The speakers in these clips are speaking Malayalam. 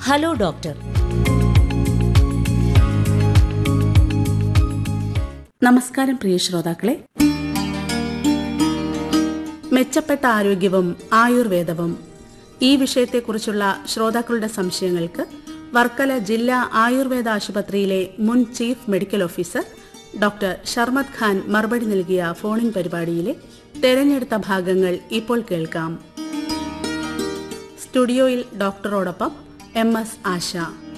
ഹലോ ഡോക്ടർ നമസ്കാരം പ്രിയ ശ്രോതാക്കളെ മെച്ചപ്പെട്ട ആരോഗ്യവും ആയുർവേദവും ഈ വിഷയത്തെക്കുറിച്ചുള്ള ശ്രോതാക്കളുടെ സംശയങ്ങൾക്ക് വർക്കല ജില്ലാ ആയുർവേദ ആശുപത്രിയിലെ മുൻ chief medical officer doctor Sharmad Khan മറുപടി നൽകിയ ഫോണിൻ പരിപാടിയിലെ തെരഞ്ഞെടുത്ത ഭാഗങ്ങൾ ഇപ്പോൾ കേൾക്കാം സ്റ്റുഡിയോയിൽ ഡോക്ടറോടൊപ്പം എം എസ് ആശ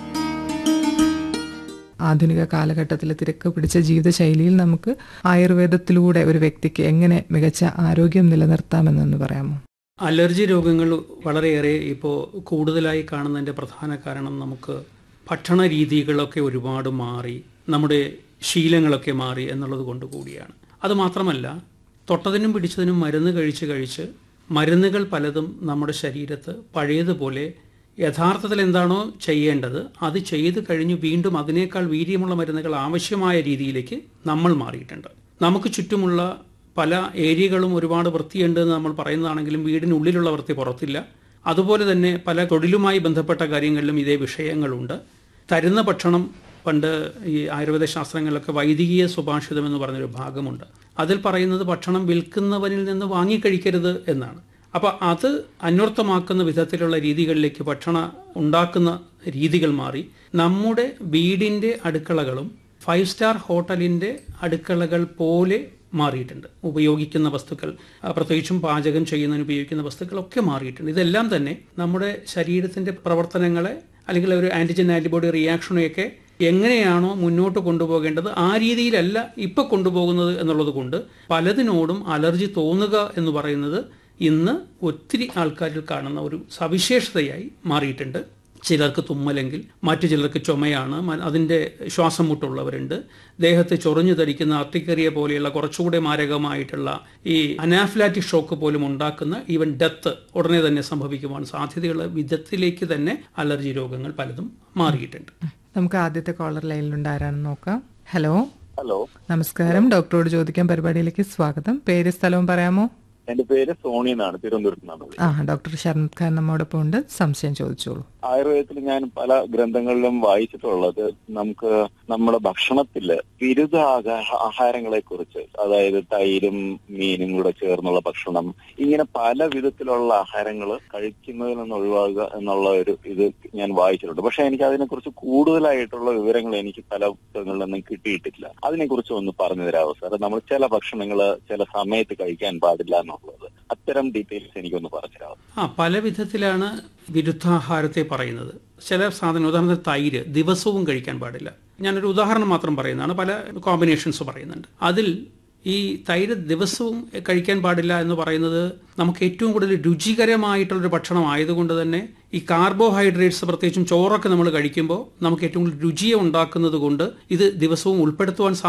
ആധുനിക കാലഘട്ടത്തിലെ തിരക്ക് പിടിച്ച ജീവിതശൈലിയിൽ നമുക്ക് ആയുർവേദത്തിലൂടെ ഒരു വ്യക്തിക്ക് എങ്ങനെ മികച്ച ആരോഗ്യം നിലനിർത്താമെന്നൊന്ന് പറയാമോ അലർജി രോഗങ്ങൾ വളരെയേറെ ഇപ്പോൾ കൂടുതലായി കാണുന്നതിൻ്റെ പ്രധാന കാരണം നമുക്ക് ഭക്ഷണ രീതികളൊക്കെ ഒരുപാട് മാറി നമ്മുടെ ശീലങ്ങളൊക്കെ മാറി എന്നുള്ളത് കൊണ്ട് കൂടിയാണ് അതുമാത്രമല്ല തൊട്ടതിനും പിടിച്ചതിനും മരുന്ന് കഴിച്ച് കഴിച്ച് മരുന്നുകൾ പലതും നമ്മുടെ ശരീരത്ത് പഴയതുപോലെ യഥാർത്ഥത്തിൽ എന്താണോ ചെയ്യേണ്ടത് അത് ചെയ്ത് കഴിഞ്ഞ് വീണ്ടും അതിനേക്കാൾ വീര്യമുള്ള മരുന്നുകൾ ആവശ്യമായ രീതിയിലേക്ക് നമ്മൾ മാറിയിട്ടുണ്ട് നമുക്ക് ചുറ്റുമുള്ള പല ഏരിയകളും ഒരുപാട് വൃത്തിയുണ്ട് എന്ന് നമ്മൾ പറയുന്നതാണെങ്കിലും വീടിനുള്ളിലുള്ള വൃത്തി പുറത്തില്ല അതുപോലെ തന്നെ പല തൊഴിലുമായി ബന്ധപ്പെട്ട കാര്യങ്ങളിലും ഇതേ വിഷയങ്ങളുണ്ട് തരുന്ന ഭക്ഷണം പണ്ട് ഈ ആയുർവേദ ശാസ്ത്രങ്ങളിലൊക്കെ വൈദികീയ സുഭാഷിതം എന്ന് പറഞ്ഞൊരു ഭാഗമുണ്ട് അതിൽ പറയുന്നത് ഭക്ഷണം വിൽക്കുന്നവനിൽ നിന്ന് വാങ്ങിക്കഴിക്കരുത് എന്നാണ് അപ്പോൾ അത് അന്വർത്ഥമാക്കുന്ന വിധത്തിലുള്ള രീതികളിലേക്ക് ഭക്ഷണ ഉണ്ടാക്കുന്ന രീതികൾ മാറി നമ്മുടെ വീടിൻ്റെ അടുക്കളകളും ഫൈവ് സ്റ്റാർ ഹോട്ടലിൻ്റെ അടുക്കളകൾ പോലെ മാറിയിട്ടുണ്ട് ഉപയോഗിക്കുന്ന വസ്തുക്കൾ ആ, പ്രത്യേകിച്ചും പാചകം ചെയ്യുന്നതിന് ഉപയോഗിക്കുന്ന വസ്തുക്കളൊക്കെ മാറിയിട്ടുണ്ട് ഇതെല്ലാം തന്നെ നമ്മുടെ ശരീരത്തിൻ്റെ പ്രവർത്തനങ്ങളെ അല്ലെങ്കിൽ ഒരു ആൻറ്റിജൻ ആൻറ്റിബോഡി റിയാക്ഷനെയൊക്കെ എങ്ങനെയാണോ മുന്നോട്ട് കൊണ്ടുപോകേണ്ടത് ആ രീതിയിലല്ല ഇപ്പൊ കൊണ്ടുപോകുന്നത് എന്നുള്ളത് കൊണ്ട് പലതിനോടും അലർജി തോന്നുക എന്ന് പറയുന്നത് ഇന്ന് ഒത്തിരി ആൾക്കാരിൽ കാണുന്ന ഒരു സവിശേഷതയായി മാറിയിട്ടുണ്ട് ചിലർക്ക് തുമ്മലെങ്കിൽ മറ്റു ചിലർക്ക് ചുമയാണ് മ- അതിൻ്റെ ശ്വാസം മുട്ടുള്ളവരുണ്ട് ദേഹത്ത് ചൊറിഞ്ഞു ധരിക്കുന്ന അർട്ടിക്കറിയ പോലെയുള്ള കുറച്ചുകൂടെ മാരകമായിട്ടുള്ള ഈ അനാഫ്ലാറ്റിക് ഷോക്ക് പോലും ഉണ്ടാക്കുന്ന ഈവൻ ഡെത്ത് ഉടനെ തന്നെ സംഭവിക്കുവാൻ സാധ്യതയുള്ള വിധത്തിലേക്ക് തന്നെ അലർജി രോഗങ്ങൾ പലതും മാറിയിട്ടുണ്ട് നമുക്ക് ആദ്യത്തെ കോളർ ലൈനിലുണ്ട് ആരാണെന്ന് നോക്കാം ഹലോ ഹലോ നമസ്കാരം ഡോക്ടറോട് ചോദിക്കാൻ പരിപാടിയിലേക്ക് സ്വാഗതം പേര് സ്ഥലവും പറയാമോ എന്റെ പേര് സോണി എന്നാണ് തിരുവനന്തപുരത്ത് നിന്നാണ് വിളിക്കുന്നത്. ആ ഡോക്ടർ ഷർമത് ഖാൻ നമ്മോടൊപ്പം ഉണ്ട് സംശയം ചോദിച്ചോളൂ ആയുർവേദത്തിൽ ഞാൻ പല ഗ്രന്ഥങ്ങളിലും വായിച്ചിട്ടുള്ളത് നമുക്ക് നമ്മുടെ ഭക്ഷണത്തില് ബിരുദ ആഹാരങ്ങളെ കുറിച്ച് അതായത് തൈരും മീനും കൂടെ ചേർന്നുള്ള ഭക്ഷണം ഇങ്ങനെ പല വിധത്തിലുള്ള ആഹാരങ്ങൾ കഴിക്കുന്നതിൽ നിന്ന് ഒഴിവാക്കുക എന്നുള്ള ഒരു ഇത് ഞാൻ വായിച്ചിട്ടുണ്ട് പക്ഷെ എനിക്ക് അതിനെക്കുറിച്ച് കൂടുതലായിട്ടുള്ള വിവരങ്ങൾ എനിക്ക് പല പുസ്തകങ്ങളിൽ നിന്നും കിട്ടിയിട്ടില്ല അതിനെക്കുറിച്ച് ഒന്ന് പറഞ്ഞു തരാമോ സാർ നമ്മൾ ചില ഭക്ഷണങ്ങൾ ചില സമയത്ത് കഴിക്കാൻ പാടില്ല എന്നുള്ളത് അത്തരം ഡീറ്റെയിൽസ് എനിക്കൊന്ന് പറഞ്ഞു തരാമോ ആ പല വിധത്തിലാണ് വിരുദ്ധാഹാരത്തെ പറയുന്നത് ചില സാധനം ഉദാഹരണത്തിന് തൈര് ദിവസവും കഴിക്കാൻ പാടില്ല ഞാനൊരു ഉദാഹരണം മാത്രം പറയുന്നതാണ് പല കോമ്പിനേഷൻസ് പറയുന്നുണ്ട് അതിൽ ഈ തൈര് ദിവസവും കഴിക്കാൻ പാടില്ല എന്ന് പറയുന്നത് നമുക്ക് ഏറ്റവും കൂടുതൽ രുചികരമായിട്ടുള്ളൊരു ഭക്ഷണം ആയതുകൊണ്ട് തന്നെ ഈ കാർബോഹൈഡ്രേറ്റ്സ് പ്രത്യേകിച്ചും ചോറൊക്കെ നമ്മൾ കഴിക്കുമ്പോൾ നമുക്ക് ഏറ്റവും കൂടുതൽ രുചിയെ ഉണ്ടാക്കുന്നത് കൊണ്ട് ഇത് ദിവസവും ഉൾപ്പെടുത്തുവാൻ സാ